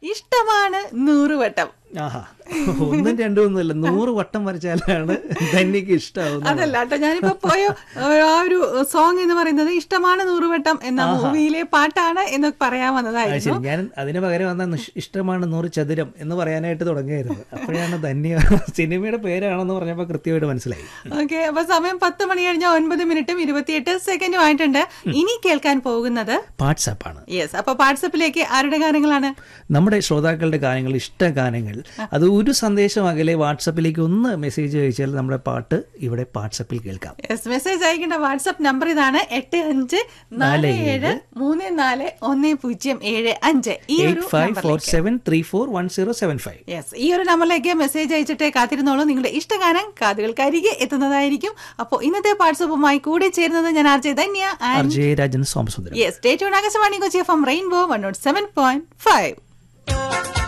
ഇഷ്ടമാണ് നൂറുവട്ടം ആഹാ ഒന്നും രണ്ടും ഒന്നുമല്ല നൂറ് വട്ടം വരച്ചാലാണ് ധന്യക്ക് ഇഷ്ടമാവുന്നത് അതല്ല കേട്ടോ ഞാനിപ്പോ പോയ ആ ഒരു സോങ് എന്ന് പറയുന്നത് ഇഷ്ടമാണ് നൂറുവട്ടം എന്ന മൂവിയിലെ പാട്ടാണ് എന്ന് പറയാൻ ആ, വന്നതായിരുന്നു ശരി ഞാൻ അതിന് പകരം വന്ന നിഷ്- ഇഷ്ടമാണ് നൂറ് ചതുരം എന്ന് പറയാനായിട്ട് തുടങ്ങിയായിരുന്നു അപ്പോഴാണ് ധന്യ സിനിമയുടെ പേരാണെന്ന് പറഞ്ഞപ്പോൾ കൃത്യമായിട്ട് മനസ്സിലായി ഓക്കെ അപ്പൊ സമയം പത്ത് മണി കഴിഞ്ഞ ഒൻപത് മിനിറ്റും ഇരുപത്തിയെട്ട് സെക്കൻഡും ആയിട്ടുണ്ട് ഇനി കേൾക്കാൻ പോകുന്നത് വാട്സാപ്പാണ് യെസ് അപ്പൊ വാട്സപ്പിലേക്ക് ആരുടെ ഗാനങ്ങളാണ് നമ്മുടെ ശ്രോതാക്കളുടെ ഗാനങ്ങൾ ഇഷ്ട ഗാനങ്ങൾ അത് ഒരു സന്ദേശം അകലെ വാട്സപ്പിലേക്ക് ഒന്ന് മെസ്സേജ് അയച്ചാൽ നമ്മുടെ പാട്ട് ഇവിടെ വാട്സപ്പിൽ കേൾക്കാം യെസ് മെസ്സേജ് അയക്കേണ്ട വാട്സപ്പ് നമ്പർ ഇതാണ് എട്ട് അഞ്ച് നാല് ഏഴ് മൂന്ന് നാല് ഒന്ന് പൂജ്യം ഏഴ് അഞ്ച് ഈ ഒരു eight five four seven three four one zero seven five yes ഈ ഒരു നമ്പറിലേക്ക് മെസ്സേജ് അയച്ചിട്ട് കാത്തിരുന്നോളൂ നിങ്ങളുടെ ഇഷ്ടഗാനം കാതുകൾക്കരികെ എത്തുന്നതായിരിക്കും അപ്പോൾ ഇന്നത്തെ വാട്സപ്പുമായി കൂടെ ചേരുന്നത് ഞാൻ R J Dhanya R and J Rajan Somasundaram yes state Akashvani Kochi F M rainbow one nought seven point five